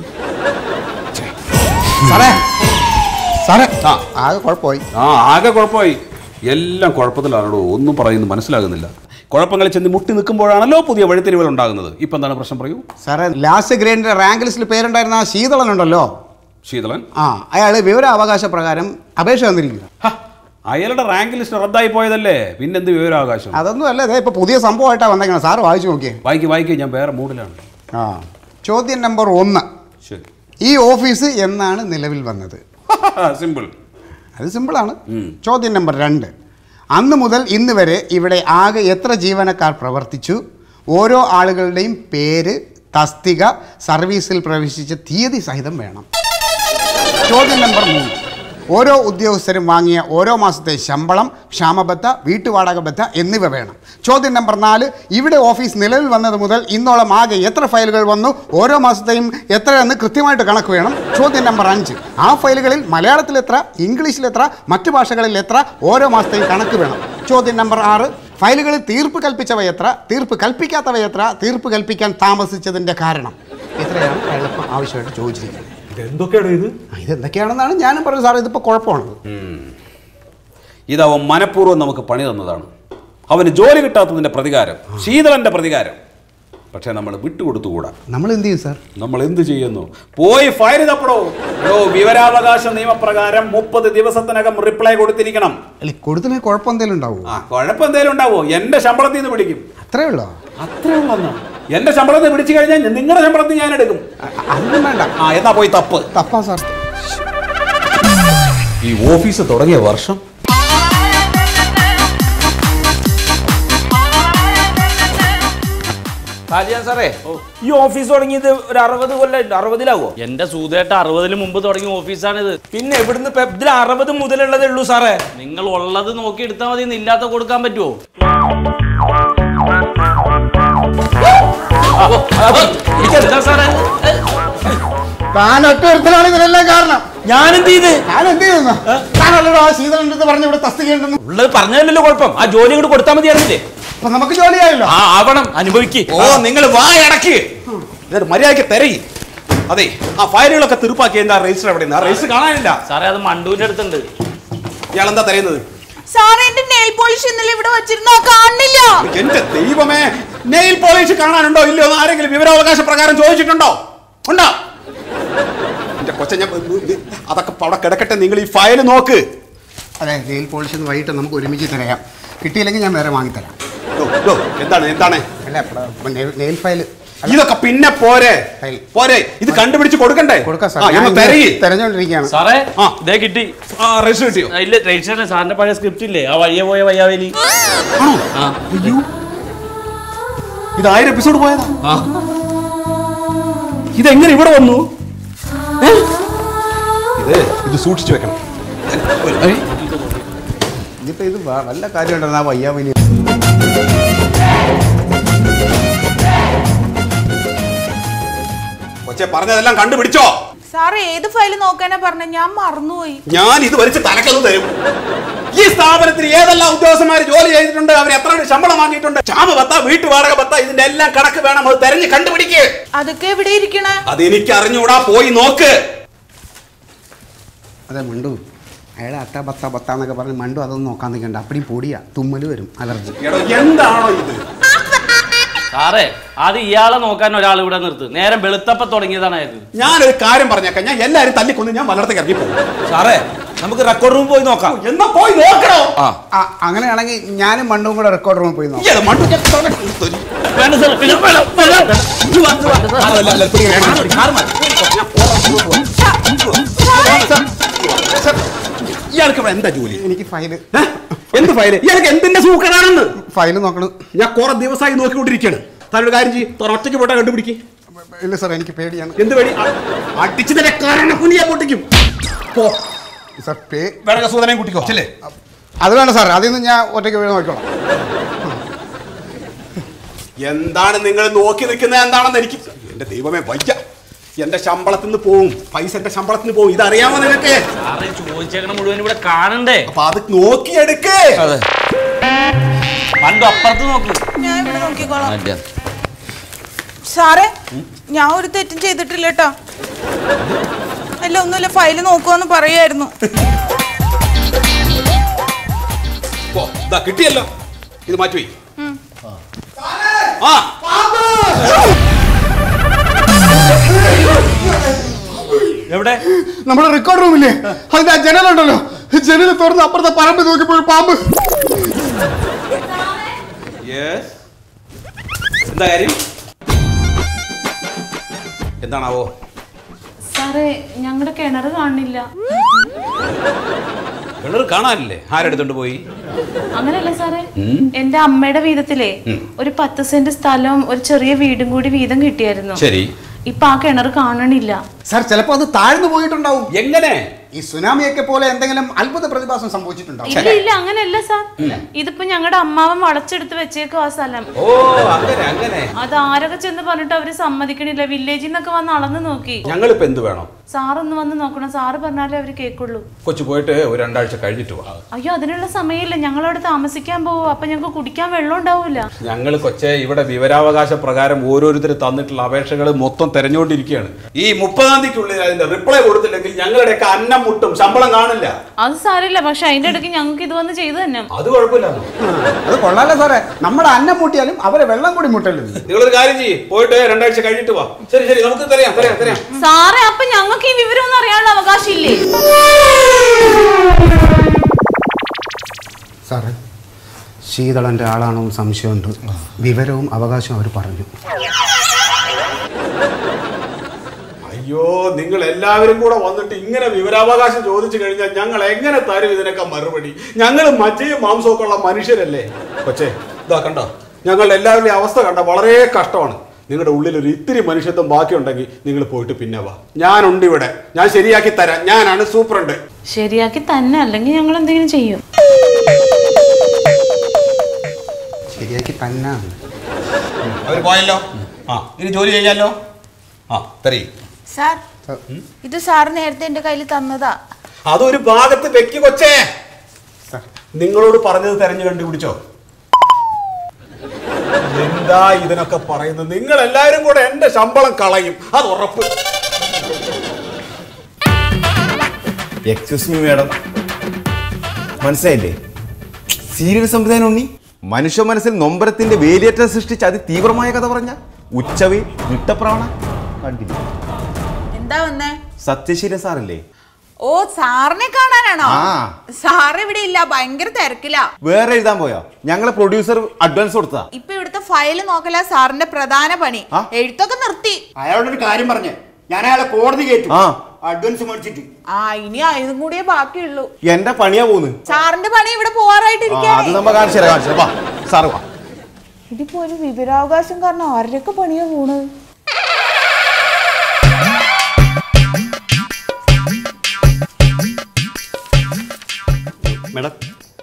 Speaker 1: സാറേ സാറേ
Speaker 7: ആ
Speaker 1: ആകെ കുഴപ്പമായി
Speaker 7: ആ ആകെ കുഴപ്പമായി എല്ലാം കുഴപ്പത്തിലാണോ ഒന്നും പറയുന്നത് മനസ്സിലാകുന്നില്ല കുഴപ്പങ്ങളിൽ ചെന്ന് മുട്ടി നിൽക്കുമ്പോഴാണല്ലോ പുതിയ വഴിത്തിരിവുകൾ ഉണ്ടാകുന്നത് ഇപ്പം എന്താണ് പ്രശ്നം പറയൂ
Speaker 1: സാറേ ലാസ്റ്റ് ഗ്രേഡിന്റെ റാങ്ക് ലിസ്റ്റിൽ പേരുണ്ടായിരുന്ന ആ ശീതളനുണ്ടല്ലോ
Speaker 7: ശീതളൻ
Speaker 1: ആ അയാൾ വിവരാവകാശ പ്രകാരം അപേക്ഷ തന്നിരിക്കുക
Speaker 7: ഹ, അയാളുടെ റാങ്ക് ലിസ്റ്റ് റദ്ദായി പോയതല്ലേ പിന്നെന്ത് വിവരാവകാശം
Speaker 1: അതൊന്നും അല്ല ഇതേ ഇപ്പൊ പുതിയ സംഭവമായിട്ടാണ് വന്നേക്കണം സാറ് വായിച്ചു നോക്കിയേ
Speaker 7: വായിക്ക് വായിക്ക് ഞാൻ വേറെ മൂഡിലാണ്
Speaker 1: ആ ചോദ്യം നമ്പർ ഒന്ന്
Speaker 7: ശരി
Speaker 1: ഈ ഓഫീസ് എന്നാണ് നിലവിൽ വന്നത്
Speaker 7: സിമ്പിൾ
Speaker 1: അത് സിമ്പിളാണ്
Speaker 7: ഉം.
Speaker 1: ചോദ്യം നമ്പർ രണ്ട് അന്ന് മുതൽ ഇന്ന് വരെ ഇവിടെ ആകെ എത്ര ജീവനക്കാർ പ്രവർത്തിച്ചു ഓരോ ആളുകളുടെയും പേര് തസ്തിക സർവീസിൽ പ്രവേശിച്ച തീയതി സഹിതം വേണം ചോദ്യം നമ്പർ മൂന്ന് ഓരോ ഉദ്യോഗസ്ഥരും വാങ്ങിയ ഓരോ മാസത്തെ ശമ്പളം ക്ഷാമബത്ത വീട്ടുവാടക ബത്ത എന്നിവ വേണം ചോദ്യം നമ്പർ നാല് ഇവിടെ ഓഫീസ് നിലവിൽ വന്നത് മുതൽ ഇന്നോളം ആകെ എത്ര ഫയലുകൾ വന്നു ഓരോ മാസത്തെയും എത്രയെന്ന് കൃത്യമായിട്ട് കണക്ക് വേണം ചോദ്യം നമ്പർ അഞ്ച് ആ ഫയലുകളിൽ മലയാളത്തിൽ എത്ര ഇംഗ്ലീഷിൽ എത്ര മറ്റു ഭാഷകളിൽ എത്ര ഓരോ മാസത്തെയും കണക്ക് വേണം ചോദ്യം നമ്പർ ആറ് ഫയലുകളിൽ തീർപ്പ് കൽപ്പിച്ചവ എത്ര തീർപ്പ് കൽപ്പിക്കാത്തവ എത്ര തീർപ്പ് കൽപ്പിക്കാൻ താമസിച്ചതിൻ്റെ കാരണം ഇത്രയാണ് എളുപ്പം ആവശ്യമായിട്ട് ചോദിച്ചിരിക്കുന്നത്
Speaker 4: എന്തൊക്കെയാണ് ഇത്
Speaker 1: ആ, ഇതെന്തൊക്കെയാണെന്നാണ് ഞാനും പറഞ്ഞത് സാർ ഇതിപ്പോൾ കുഴപ്പമാണ്
Speaker 7: ഇത് അവൻ മനഃപൂർവ്വം നമുക്ക് പണി തന്നതാണ് അവന് ജോലി കിട്ടാത്തതിന്റെ പ്രതികാരം ശീതളന്റെ പ്രതികാരം പക്ഷെ നമ്മൾ വിട്ടുകൊടുത്തുകൂടാ
Speaker 1: നമ്മൾ എന്ത് ചെയ്യും സാർ
Speaker 7: നമ്മൾ എന്ത് ചെയ്യുന്നു പോയി ഫയൽ തപ്പടോ യോ വിവരാവകാശ നിയമപ്രകാരം മുപ്പത് ദിവസത്തിനകം റിപ്ലൈ കൊടുത്തിരിക്കണം
Speaker 1: അല്ല കൊടുത്തിന് കുഴപ്പം എന്തെങ്കിലും ഉണ്ടാവുമോ
Speaker 7: ആ കുഴപ്പം എന്തേലും ഉണ്ടാവോ എന്റെ ശമ്പളത്തിൽ നിന്ന് പിടിക്കും
Speaker 1: അത്രേ ഉള്ളോ
Speaker 7: അത്രേ ഉള്ളെന്നോ എന്റെ ശമ്പളത്തിൽ പിടിച്ചു കഴിഞ്ഞാൽ നിങ്ങളുടെ ശമ്പളത്തിൽ ഞാൻ എടുക്കും
Speaker 1: അ- അതൊന്നും വേണ്ട
Speaker 7: ആ എന്നാ പോയി തപ്പ്
Speaker 1: തപ്പാ സാർ
Speaker 7: ഈ ഓഫീസ് തുടങ്ങിയ വർഷം
Speaker 4: കാലിയാൻ സാറേ ഈ ഓഫീസ് തുടങ്ങിയത് ഒരു അറുപത് കൊല്ലം അറുപതിലാവോ
Speaker 3: എന്റെ സൂതേട്ട അറുപതിന് മുമ്പ് തുടങ്ങിയ ഓഫീസാണിത്
Speaker 4: പിന്നെ എവിടുന്ന് ഇപ്പൊ ഇതിൽ അറുപത് മുതലുള്ളതേ ഉള്ളൂ സാറേ
Speaker 3: നിങ്ങൾ ഉള്ളത് നോക്കി എടുത്താൽ മതി ഇന്ന് ഇല്ലാത്ത കൊടുക്കാൻ പറ്റുമോ എന്താ സാറേ ഏ,
Speaker 1: താൻ ഒറ്റ ഒരുത്തനാണ് ഇതിനെല്ലാം കാരണം
Speaker 4: ഞാൻ എന്ത് ചെയ്ത്
Speaker 1: ഞാൻ എന്ത് ചെയ്യുന്നു താനല്ലോ ആ ശീതളൻ്റെ അടുത്ത് പറഞ്ഞു ഇവിടെ തസ്തികയുണ്ടെന്ന്
Speaker 4: ഉള്ളത് പറഞ്ഞതല്ലോ കുഴപ്പം ആ ജോലി ഇങ്ങോട്ട് കൊടുത്താൽ മതിയായിരുന്നില്ലേ
Speaker 1: അപ്പൊ നമുക്ക് ജോലിയായല്ലോ
Speaker 4: ആ ആവണം അനുഭവിക്ക്
Speaker 7: ഓ നിങ്ങൾ വായടക്ക് ഇതൊരു മര്യാദയ്ക്ക് തരയി അതെ ആ ഫയലുകളൊക്കെ തീർപ്പാക്കി എന്താ രജിസ്റ്റർ എവിടെ ആ രജിസ്റ്റർ കാണാനില്ല
Speaker 3: സാറേ അത് മണ്ടുവിന്റെ അടുത്തുണ്ട്
Speaker 7: ഇയാൾ എന്താ തരുന്നത്
Speaker 2: സാറേ എന്റെ നെയിൽ പോളിഷ് ഇന്നലെ ഇവിടെ വെച്ചിരുന്നോ കാണില്ല
Speaker 7: എന്റെ ദൈവമേ നെയിൽ പോളിഷ് കാണാനുണ്ടോ ഇല്ലയോ എന്ന് ആരെങ്കിലും വിവരാവകാശ പ്രകാരം ചോദിച്ചിട്ടുണ്ടോ ഉണ്ടോ എന്റെ കൊച്ച ഞാൻ അതൊക്കെ അവിടെ കിടക്കട്ടെ നിങ്ങൾ ഈ ഫയൽ നോക്ക്
Speaker 1: അതെ നെയിൽ പോളിഷ് ഒന്ന് വൈകിട്ട് നമുക്ക് ഒരുമിച്ച് തരാം കിട്ടിയില്ലെങ്കിൽ ഞാൻ വേറെ വാങ്ങിത്തരാം
Speaker 7: ദോ, ദോ, എന്താണ് എന്താണ്
Speaker 1: അല്ല ഇപ്പൊ നെയിൽ- നെയിൽ ഫയൽ
Speaker 7: ഇതൊക്കെ പിന്നെ പോരെ
Speaker 1: ഫയൽ.
Speaker 7: പോരെ ഇത് കണ്ടുപിടിച്ച് കൊടുക്കണ്ടേ
Speaker 1: കൊടുക്കാം
Speaker 7: ആ,
Speaker 1: സാർ
Speaker 7: ഒന്ന് തരയി
Speaker 1: തെരഞ്ഞോണ്ടിരിക്കുകയാണ്
Speaker 3: സാറേ
Speaker 7: ആ.
Speaker 3: ഇതേ കിട്ടി
Speaker 7: ആ രജിസ്റ്റർ കിട്ടിയോ
Speaker 3: ആ, ഇല്ല രജിസ്റ്റർ സാറിന്റെ പഴയ സ്ക്രിപ്റ്റ് ഇല്ലേ ആ വഴിയെ പോയ വയ്യാവേലി ആ
Speaker 7: ഇത് ആയിരം എപ്പിസോഡ് പോയതാ ഇതെങ്ങനെ ഇവിടെ വന്നു ഏ? ഇത് ഇത് സൂക്ഷിച്ചു വെക്കണം
Speaker 1: ഇതിപ്പോ ഇത് വ- വല്ല കാര്യമുണ്ടെന്ന് ആ വയ്യാവിനി
Speaker 7: കൊച്ചെ പറഞ്ഞതെല്ലാം കണ്ടുപിടിച്ചോ
Speaker 2: സാറ് ഏത് ഫയൽ നോക്കാനാ പറഞ്ഞ ഞാൻ മറന്നുപോയി
Speaker 7: ഞാൻ ഇത് വലിച്ച് തലക്കത് തരും ഈ സ്ഥാപനത്തിൽ ഏതെല്ലാം ഉദ്യോഗസ്ഥന്മാർ ജോലി ചെയ്തിട്ടുണ്ട് അവർ എത്ര ശമ്പളം വാങ്ങിയിട്ടുണ്ട് ക്ഷാമ ബത്ത വീട്ടുവാടക ബത്ത ഇതിന്റെ എല്ലാം കണക്ക് വേണം അത് തെരഞ്ഞ് കണ്ടുപിടിക്ക്
Speaker 2: അതൊക്കെ എവിടെ ഇരിക്കണ
Speaker 7: അത് എനിക്ക് അറിഞ്ഞൂടാ പോയി നോക്ക്
Speaker 1: അതെ മണ്ടു അയാളെ അത്ത ബത്ത ബത്ത എന്നൊക്കെ പറഞ്ഞ് മണ്ടു അതൊന്നും നോക്കാൻ നിൽക്കണ്ട അപ്പടി പൊടിയാ തുമ്മല് വരും അലർജി
Speaker 7: എടോ എന്താണോ ഇത്
Speaker 3: സാറേ അത് ഇയാളെ നോക്കാൻ ഒരാൾ ഇവിടെ നിർത്ത് നേരം വെളുത്തപ്പ തുടങ്ങിയതാണ് അയാൾക്ക്
Speaker 7: ഞാനൊരു കാര്യം പറഞ്ഞേക്കാം ഞാൻ എല്ലാരും തല്ലിക്കൊന്ന് ഞാൻ വളർത്തേക്ക് ഇറങ്ങി പോകും
Speaker 4: സാറേ നമുക്ക് റെക്കോർഡ് റൂം പോയി നോക്കാം
Speaker 7: എന്നാ പോയി നോക്കണോ
Speaker 4: ആ
Speaker 1: ആ, അങ്ങനെയാണെങ്കിൽ ഞാനും മണ്ടും കൂടെ റെക്കോർഡ് റൂമിൽ പോയി നോക്കാം
Speaker 7: ഇയാള് മണ്ടു ഞാൻ തൊട- തൊരി.
Speaker 3: വേണ്ട സാർ പിന്നെ വേണം, വേണം.
Speaker 7: ഇത് വാ, ഇത് വാ. അതല്ല, അല്ല, പിടി, കാറ് മതി, കാറ് മതി. ഞാൻ പോവാം, പോവാം. സർ, ഇയാൾക്ക് ഇവിടെ എന്താ ജോലി
Speaker 1: എനിക്ക് ഫയല്
Speaker 7: ഏ? എന്ത് ഫയല് ഇയാൾക്ക് എന്തിന്റെ സൂക്കടാണെന്ന്
Speaker 1: ഫയല് നോക്കണം
Speaker 7: ഞാൻ കുറെ ദിവസമായി നോക്കിക്കൊണ്ടിരിക്കുകയാണ് താനൊരു കാര്യം ചെയ്യും ഒറ്റയ്ക്ക് പോട്ടെ കണ്ടുപിടിക്ക്
Speaker 1: ഇല്ല സാർ എനിക്ക് പേടിയാണ്
Speaker 7: എന്ത് വഴി അടിച്ചു നിന്റെ കാരണം കുനിയാ പൊട്ടിക്കും പോ
Speaker 1: സാർ പേ
Speaker 7: വേറെ സൂതനെയും കൂട്ടിക്കോ ചെല്ലേ
Speaker 1: അത് വേണ്ട സാർ അതിൽ നിന്ന് ഞാൻ ഒറ്റയ്ക്ക് വീട് നോക്കിക്കോളാം
Speaker 7: എന്താണ് നിങ്ങൾ നോക്കി നിൽക്കുന്നത് എന്താണെന്ന് എനിക്ക് എന്റെ ദൈവമേ വയ്യ എന്റെ ശമ്പളത്തിൽ നിന്ന് പോവും പൈസ എന്റെ ശമ്പളത്തിൽ നിന്ന് പോവും ഇതറിയാമോ നിനക്ക്
Speaker 3: സാറേ ചോദിച്ചേക്കണ മുഴുവൻ ഇവിടെ കാണണ്ടേ
Speaker 7: അപ്പൊ അത് നോക്കിയെടുക്കേ
Speaker 3: പണ്ട് അപ്പുറത്ത് നോക്ക്
Speaker 2: ഞാൻ ഇവിടെ നോക്കിക്കോളാം സാറേ ഞാൻ ഒരു തെറ്റും ചെയ്തിട്ടില്ല കേട്ടോ അല്ല ഒന്നുമില്ല ഫയല് നോക്കുവാന്ന് പറയായിരുന്നു
Speaker 7: പോ ഇതാ കിട്ടിയല്ലോ ഇത് മാറ്റി വയ്ക്കും ആ
Speaker 3: എവിടെ
Speaker 1: നമ്മുടെ റെക്കോർഡ് റൂമില്ലേ അതിന്റെ ആ ജനലുണ്ടല്ലോ ജനൽ തുറന്ന് അപ്പുറത്തെ പറമ്പ് നോക്കിയപ്പോൾ പാമ്പ്
Speaker 7: യെസ് എന്താ കാര്യം എന്താണാവോ
Speaker 8: സാറേ ഞങ്ങളുടെ കിണർ കാണില്ല
Speaker 7: കിണർ കാണാനില്ലേ ആരെടുത്തോണ്ട് പോയി
Speaker 8: അങ്ങനല്ല സാറേ എന്റെ അമ്മയുടെ വീതത്തിലേ ഒരു പത്ത് സെന്റ് സ്ഥലവും ഒരു ചെറിയ വീടും കൂടി വീതം കിട്ടിയായിരുന്നു
Speaker 7: ശരി
Speaker 8: ഇപ്പൊ ആ കിണർ കാണണില്ല
Speaker 1: സാർ ചിലപ്പോ അത് താഴ്ന്നു പോയിട്ടുണ്ടാവും
Speaker 7: എങ്ങനെ
Speaker 1: ഈ സുനാമിയൊക്കെ പോലെ എന്തെങ്കിലും അത്ഭുത പ്രതിഭാസം സംഭവിച്ചിട്ടുണ്ടാവും
Speaker 8: ഇല്ല ഇല്ല അങ്ങനെയല്ല സാർ ഇതിപ്പോ ഞങ്ങളുടെ അമ്മാവൻ വളച്ചെടുത്ത് വെച്ചേക്കും ആ സ്ഥലം
Speaker 7: ഓ അങ്ങനെ അങ്ങനെ
Speaker 8: അത് ആരൊക്കെ ചെന്ന് പറഞ്ഞിട്ട് അവര് സമ്മതിക്കണില്ല വില്ലേജിൽ നിന്നൊക്കെ വന്ന് അളന്ന് നോക്കി
Speaker 7: ഞങ്ങളിപ്പോ എന്ത് വേണം
Speaker 8: സാറൊന്ന് വന്ന് നോക്കണം സാറ് പറഞ്ഞാലേ അവര് കേക്കുള്ളൂ
Speaker 7: കൊച്ചു പോയിട്ട് ഒരു രണ്ടാഴ്ച കഴിഞ്ഞിട്ട് വാ
Speaker 8: അയ്യോ അതിനുള്ള സമയമില്ല ഞങ്ങളവിടെ താമസിക്കാൻ പോവും അപ്പൊ ഞങ്ങൾക്ക് കുടിക്കാൻ വെള്ളം ഉണ്ടാവൂല
Speaker 7: ഞങ്ങൾ കൊച്ചെ ഇവിടെ വിവരാവകാശ പ്രകാരം ഓരോരുത്തർ തന്നിട്ടുള്ള അപേക്ഷകൾ മൊത്തം തെരഞ്ഞുകൊണ്ടിരിക്കുകയാണ് ഈ മുപ്പതാം തീയതിക്കുള്ളിൽ അതിന്റെ റിപ്ലൈ കൊടുത്തില്ലെങ്കിൽ ഞങ്ങളുടെയൊക്കെ അന്നം മുട്ടും ശമ്പളം കാണില്ല
Speaker 8: അത് സാരമില്ല പക്ഷെ അതിന്റെ ഇടയ്ക്ക് ഞങ്ങൾക്ക് ഇത് വന്ന് ചെയ്തു തന്നെ
Speaker 7: അത് കുഴപ്പമില്ല
Speaker 1: അത് കൊള്ളാലോ സാറേ നമ്മുടെ അന്നം മുട്ടിയാലും അവരെ വെള്ളം കൂടി മുട്ടല്ലോ
Speaker 7: നിങ്ങളൊരു കാര്യം ചെയ്യ് പോയിട്ട് രണ്ടാഴ്ച കഴിഞ്ഞിട്ട് വാ ശരി ശരി നമുക്ക് തരാം തരാം തരാം
Speaker 8: സാറേ അപ്പൊ ഞങ്ങൾക്ക് ഈ വിവരം ഒന്നും അറിയാനുള്ള അവകാശം ഇല്ലേ
Speaker 1: സാറേ ശീതളന്റെ ആളാണോ എന്ന് സംശയമുണ്ട് വിവരവും അവകാശവും അവർ പറഞ്ഞു
Speaker 7: അയ്യോ നിങ്ങൾ എല്ലാവരും കൂടെ വന്നിട്ട് ഇങ്ങനെ വിവരാവകാശം ചോദിച്ചു കഴിഞ്ഞാൽ ഞങ്ങൾ എങ്ങനെ തരും ഇതിനൊക്കെ മറുപടി ഞങ്ങൾ മജ്ജയും മാംസവും ഒക്കെ ഉള്ള മനുഷ്യരല്ലേ കൊച്ചേ ഇതാ കണ്ടോ ഞങ്ങളുടെ എല്ലാവരുടെയും അവസ്ഥ കണ്ട വളരെ കഷ്ടമാണ് നിങ്ങളുടെ ഉള്ളിൽ ഒരു ഇത്തിരി മനുഷ്യത്വം ബാക്കിയുണ്ടെങ്കിൽ നിങ്ങൾ പോയിട്ട് പിന്നെ വാ ഞാനുണ്ട് ഇവിടെ ഞാൻ ശരിയാക്കി തരാം ഞാനാണ് സൂപ്രണ്ട്
Speaker 8: ശരിയാക്കി തന്നെ അല്ലെങ്കിൽ ഞങ്ങൾ എന്തെങ്കിലും ചെയ്യും
Speaker 1: ശരിയാക്കി തന്നെ
Speaker 7: അവർ പോയല്ലോ ആ ഇനി ജോലി ചെയ്യാലോ ആ തരീ
Speaker 2: സാർ ഇത് സാർ നേരത്തെ എന്റെ കയ്യിൽ തന്നതാ
Speaker 7: അതൊരു ഭാഗത്ത് വെക്ക് കൊച്ചേ
Speaker 1: സാർ
Speaker 7: നിങ്ങളോട് പറഞ്ഞത് തെരഞ്ഞു കണ്ടുപിടിച്ചോ എന്താ ഇതിനൊക്കെ പറയുന്നത് നിങ്ങൾ എല്ലാവരും കൂടെ എന്റെ ശമ്പളം കളയും അത് ഉറപ്പ്
Speaker 9: എക്സ്ക്യൂസ് മീ മാഡം മനസ്സിലായില്ലേ സീരിയൽ സംവിധാനം ഉണ്ണി മനുഷ്യ മനസ്സിൽ നൊമ്പരത്തിന്റെ വേലിയേറ്റം സൃഷ്ടിച്ച് അതിതീവ്രമായ കഥ പറഞ്ഞ ഉച്ചവി വിട്ടപ്രാവണ കണ്ടില്ല
Speaker 2: എന്താ വന്നേ
Speaker 9: സത്യശീലൻ സാറല്ലേ
Speaker 2: ഓ സാറിനെ കാണാനാണോ
Speaker 9: ആ.
Speaker 2: സാർ ഇവിടെ ഇല്ല ഭയങ്കര തിരക്കിലാ
Speaker 9: വേറെ എഴുതാൻ പോയോ ഞങ്ങളെ പ്രൊഡ്യൂസർ അഡ്വാൻസ് കൊടുത്തതാ
Speaker 2: ഇപ്പൊ ഇവിടുത്തെ ഫയൽ നോക്കല സാറിന്റെ പ്രധാന പണി
Speaker 9: ആ?
Speaker 2: എഴുത്തൊക്കെ നിർത്തി
Speaker 10: അയാളോടൊരു കാര്യം പറഞ്ഞേ ഞാൻ അയാളെ കോടതി കയറ്റും
Speaker 9: ആ.
Speaker 10: അഡ്വാൻസ് മേടിച്ചിട്ട്
Speaker 2: ആ ഇനി അതും കൂടിയേ ബാക്കിയുള്ളൂ
Speaker 9: എന്റെ പണിയാ പോന്ന്
Speaker 2: സാറിന്റെ പണി ഇവിടെ
Speaker 9: ആ,
Speaker 2: പോവാറായിട്ടിരിക്കാണ്
Speaker 9: അത് നമ്മ കാണിച്ചു തരാം കാണിച്ചു തരാം. വാ സാറ് വാ
Speaker 2: ഇതിപ്പോ ഒരു വിവരാവകാശം കാരണം ആരുടെയൊക്കെ പണിയാ പോണത്
Speaker 10: madam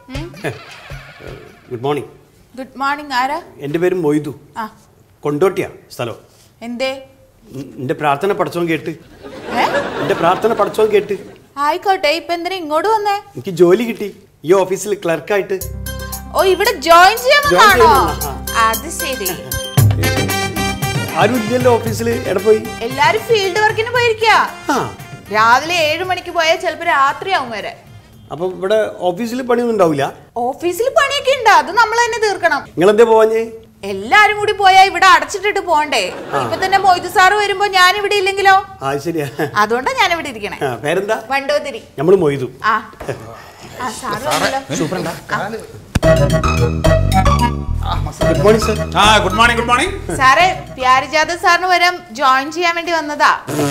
Speaker 10: good morning
Speaker 2: good morning ആരാ
Speaker 10: എൻ്റെ പേര് മൊയ്തു
Speaker 2: ആ
Speaker 10: കൊണ്ടോട്ടിയാ സ്ഥലം
Speaker 2: എന്തേ
Speaker 10: എൻ്റെ പ്രാർത്ഥന പഠിച്ചോൻ കേട്ട്
Speaker 2: ഏ
Speaker 10: എൻ്റെ പ്രാർത്ഥന പഠിച്ചോൻ കേട്ട്
Speaker 2: ആയിക്കോട്ടെ ഇപ്പൊ എന്തിനാ ഇങ്ങോട്ട് വന്നേ
Speaker 10: എനിക്ക് ജോലി കിട്ടി ഈ ഓഫീസിൽ ക്ലർക്കായിട്ട്
Speaker 2: ഓ ഇവിടെ ജോയിൻ ചെയ്യാൻ
Speaker 10: Join
Speaker 2: വന്നാണോ
Speaker 10: ചെയ്യാൻ
Speaker 2: അത് ശരി
Speaker 10: ആരും ഇല്ലല്ലോ ഓഫീസിൽ എവിടെ പോയി
Speaker 2: എല്ലാരും ഫീൽഡ് വർക്കിന് പോയിരിക്ക
Speaker 10: ആ
Speaker 2: രാവിലെ ഏഴു മണിക്ക് പോയാൽ ചിലപ്പോ രാത്രിയാവും വരെ
Speaker 10: അപ്പം ഇവിടെ ഓഫീസിൽ പണിയൊന്നും ഉണ്ടാവില്ല
Speaker 2: ഓഫീസിൽ പണിയൊക്കെ ഉണ്ട് അത് നമ്മൾ തന്നെ തീർക്കണം
Speaker 10: നിങ്ങളെന്തേ പോവാഞ്ഞേ
Speaker 2: എല്ലാരും കൂടി പോയാ ഇവിടെ അടച്ചിട്ടിട്ട് പോണ്ടേ ഇപ്പൊ തന്നെ മൊയ്തു സാറ് വരുമ്പോ ഞാൻ ഇവിടെ ഇല്ലെങ്കിലോ
Speaker 10: ആ ശരിയാ
Speaker 2: അതുകൊണ്ടാ ഞാൻ ഇവിടെ ഇരിക്കണേ
Speaker 10: ആ, പേരെന്താ
Speaker 2: വണ്ടോതിരി
Speaker 10: നമ്മൾ മൊയ്തു
Speaker 2: ആ ആ സാറ് വന്നല്ലോ.
Speaker 10: ഗുഡ് മോർണിംഗ് സർ
Speaker 7: ആ ഗുഡ് മോർണിംഗ് ഗുഡ് മോർണിംഗ്
Speaker 2: സാറേ പ്യാരിജാദവ് സാറിന് വരാം ജോയിൻ ചെയ്യാൻ വേണ്ടി വന്നതാ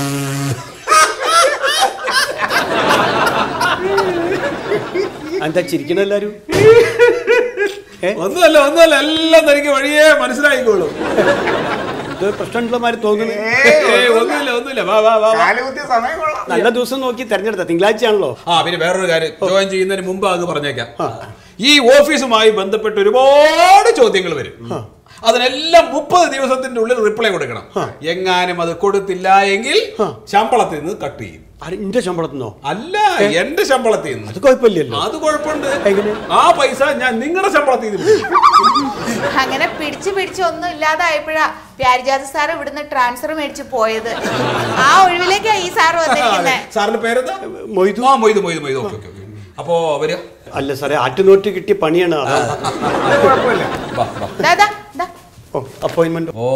Speaker 10: എന്താ ചിരിക്കണ എല്ലാരും
Speaker 7: ഒന്നുമല്ല ഒന്നുമല്ല എല്ലാം തനിക്ക് വഴിയേ മനസ്സിലായിക്കോളൂ
Speaker 10: എന്തോ പ്രശ്നമുള്ള മാതിരി തോന്നുന്നു
Speaker 7: ഏയ്, ഒന്നുമില്ല ഒന്നുമില്ല വാ വാ വാ വാ.
Speaker 1: കാലുകുത്തിയ സമയം കൊള്ളാം
Speaker 10: നല്ല ദിവസം നോക്കി തെരഞ്ഞെടുത്ത തിങ്കളാഴ്ചയാണല്ലോ
Speaker 7: ആ പിന്നെ വേറൊരു കാര്യം ജോയിൻ ചെയ്യുന്നതിന് മുമ്പ് അത് പറഞ്ഞേക്കാം ഈ ഓഫീസുമായി ബന്ധപ്പെട്ട് ഒരുപാട് ചോദ്യങ്ങൾ വരും അതിനെല്ലാം മുപ്പത് ദിവസത്തിന്റെ ഉള്ളിൽ റിപ്ലൈ കൊടുക്കണം എങ്ങാനും അത് കൊടുത്തില്ല എങ്കിൽ ശമ്പളത്തിൽ നിന്ന് കട്ട് ചെയ്യും
Speaker 10: എന്റെ ശമ്പളത്തിനോ
Speaker 7: അല്ല എന്റെ ശമ്പളത്തിൽ നിന്ന്
Speaker 10: അത് കുഴപ്പമില്ലല്ലോ
Speaker 7: അത് കുഴപ്പമുണ്ട്
Speaker 10: എങ്ങനെ?
Speaker 7: ആ പൈസ ഞാൻ നിങ്ങളുടെ ശമ്പളത്തിൽ നിന്ന് പിടിക്കും.
Speaker 2: അങ്ങനെ പിടിച്ച് പിടിച്ച് ഒന്നും ഇല്ലാതായപ്പോഴാ പ്യാരിജാത സാർ ഇവിടുന്ന് ട്രാൻസ്ഫർ മേടിച്ച് പോയത് ആ ഒഴിവിലേക്കാ ഈ സാർ വന്നിരിക്കുന്നത്
Speaker 7: സാറിന്റെ പേരെന്താ
Speaker 10: മൊയ്തു
Speaker 7: ആ മൊയ്ത് മൊയ്ത് മൊയ്ത് ഓക്കെ ഓക്കെ അപ്പോ വരിക
Speaker 10: അല്ല സാറേ ആറ്റുനോറ്റ് കിട്ടിയ പണിയാണ് അതാ
Speaker 7: വാ, വാ.
Speaker 2: ദാദാ ദാ
Speaker 10: ഓ അപ്പോയിന്റ്മെന്റ്
Speaker 7: ഓ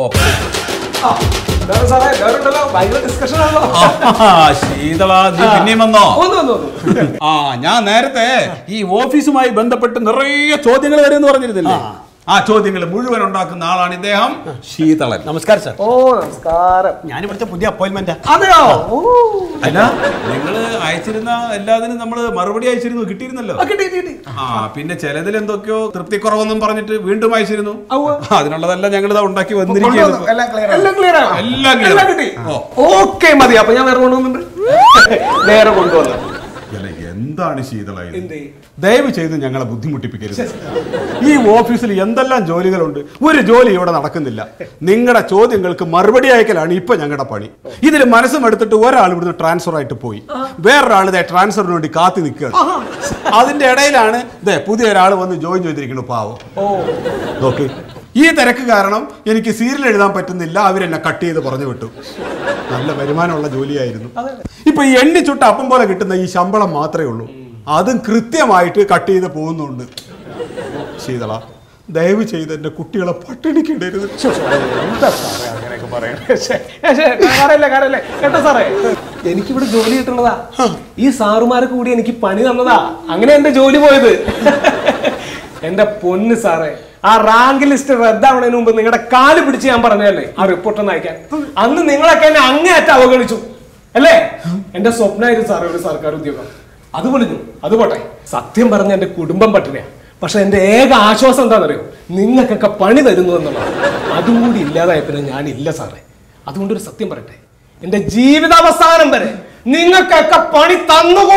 Speaker 6: സാറേ വേറുണ്ടല്ലോ ഭയങ്കര ഡിസ്കഷൻ ആണല്ലോ
Speaker 7: ശീതള നീ പിന്നെയും വന്നോ
Speaker 6: ഒന്ന് വന്നു വന്നു
Speaker 7: ആ ഞാൻ നേരത്തെ ഈ ഓഫീസുമായി ബന്ധപ്പെട്ട് നിറയെ ചോദ്യങ്ങൾ വരുമെന്ന് പറഞ്ഞിരുന്നില്ലേ ആ ചോദ്യങ്ങൾ മുഴുവൻ ഉണ്ടാക്കുന്ന ആളാണ് ഇദ്ദേഹം ശീതളൻ
Speaker 10: നമസ്കാരം സാർ
Speaker 6: ഓ നമസ്കാരം
Speaker 10: ഞാൻ ഇവിടുത്തെ പുതിയ അപ്പോയിന്റ്മെന്റാ
Speaker 6: അതെയോ ഓ
Speaker 7: അല്ല നിങ്ങൾ അയച്ചിരുന്ന എല്ലാത്തിനും നമ്മൾ മറുപടി അയച്ചിരുന്നു കിട്ടിയിരുന്നല്ലോ
Speaker 6: ആ, കിട്ടി കിട്ടി, കിട്ടി
Speaker 7: ആ പിന്നെ ചിലതിൽ എന്തൊക്കെയോ തൃപ്തിക്കുറവെന്നും പറഞ്ഞിട്ട് വീണ്ടും അയച്ചിരുന്നു
Speaker 6: ഉവ്വ്.
Speaker 7: അതിനുള്ളതെല്ലാം ഞങ്ങൾ ഇതാ ഉണ്ടാക്കി
Speaker 1: കൊണ്ടുവന്നു.
Speaker 7: വന്നിരിക്കുന്നു
Speaker 1: എല്ലാം ക്ലിയർ
Speaker 6: എല്ലാം ക്ലിയർ ആണ്
Speaker 7: എല്ലാം clear
Speaker 6: എല്ലാം
Speaker 7: ആണ്.
Speaker 6: കിട്ടി
Speaker 7: ഓ.
Speaker 6: ഓക്കെ മതി അപ്പൊ ഞാൻ വേറെ കൊണ്ടുവന്നുണ്ട് വേറെ കൊണ്ടുവന്നു
Speaker 7: അല്ല, എന്താണ് ശീതള ഇത്?
Speaker 6: എന്തേ?
Speaker 7: ദയവ് ചെയ്ത് ഞങ്ങളെ ബുദ്ധിമുട്ടിപ്പിക്കരുത് ഈ ഓഫീസിൽ എന്തെല്ലാം ജോലികളുണ്ട് ഒരു ജോലി ഇവിടെ നടക്കുന്നില്ല നിങ്ങളുടെ ചോദ്യങ്ങൾക്ക് മറുപടി അയക്കലാണ് ഇപ്പൊ ഞങ്ങളുടെ പണി ഇതിൽ മനസ്സും എടുത്തിട്ട് ഒരാൾ ഇവിടുന്ന് ട്രാൻസ്ഫർ ആയിട്ട് പോയി വേറൊരാൾ ഇതേ ട്രാൻസ്ഫറിന് വേണ്ടി കാത്തി നിൽക്കുകയാണ് അതിന്റെ ഇടയിലാണ് ഇതേ പുതിയ ഒരാൾ വന്ന് ജോയിൻ ചെയ്തിരിക്കുന്നു പാവം നോക്ക് ഈ തിരക്ക് കാരണം എനിക്ക് സീരിയൽ എഴുതാൻ പറ്റുന്നില്ല അവരെന്നെ കട്ട് ചെയ്ത് പറഞ്ഞു വിട്ടു നല്ല വരുമാനമുള്ള ജോലിയായിരുന്നു ഇപ്പൊ ഈ എണ്ണി ചുട്ട അപ്പം പോലെ കിട്ടുന്ന ഈ ശമ്പളം മാത്രമേ ഉള്ളൂ അതും കൃത്യമായിട്ട് കട്ട് ചെയ്ത് പോകുന്നുണ്ട് ശീതള ദയവ് ചെയ്ത് എന്റെ കുട്ടികളെ പട്ടിണിക്കിടരുത്
Speaker 6: എന്താ സാറേ അങ്ങനെയൊക്കെ പറയണേ ശ്ശെ, ഏ, ശ്ശെ, കാര്യമില്ല കാര്യമില്ല കേട്ടോ സാറേ എനിക്കിവിടെ ജോലി കിട്ടുന്നതാ ഈ സാറുമാരെ കൂടി എനിക്ക് പണി തന്നതാ അങ്ങനെ എന്റെ ജോലി പോയത് എന്റെ പൊന്ന് സാറേ ആ റാങ്ക് ലിസ്റ്റ് റദ്ദാവണതിന് മുമ്പ് നിങ്ങളുടെ കാല് പിടിച്ച് ഞാൻ പറഞ്ഞല്ലേ ആ റിപ്പോർട്ട് ഒന്ന് അയക്കാൻ അന്ന് നിങ്ങളൊക്കെ എന്നെ അങ്ങേയറ്റം അവഗണിച്ചു അല്ലേ എന്റെ സ്വപ്നമായിരുന്നു സാറേ ഒരു സർക്കാർ ഉദ്യോഗം അത് പൊളിഞ്ഞു അത് പോട്ടെ സത്യം പറഞ്ഞ എന്റെ കുടുംബം പട്ടിണിയാ പക്ഷെ എന്റെ ഏക ആശ്വാസം എന്താണെന്നറിയോ നിങ്ങൾക്കൊക്കെ പണി തരുന്നു എന്നുള്ളതാണ് അതും കൂടി ഇല്ലാതായ പിന്നെ ഞാനില്ല സാറേ അതുകൊണ്ടൊരു സത്യം പറയട്ടെ എന്റെ ജീവിതാവസാനം വരെ നിങ്ങൾക്കൊക്കെ പണി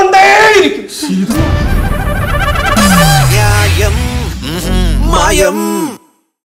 Speaker 6: തന്നുകൊണ്ടേയിരിക്കും
Speaker 11: ന്യായം മായം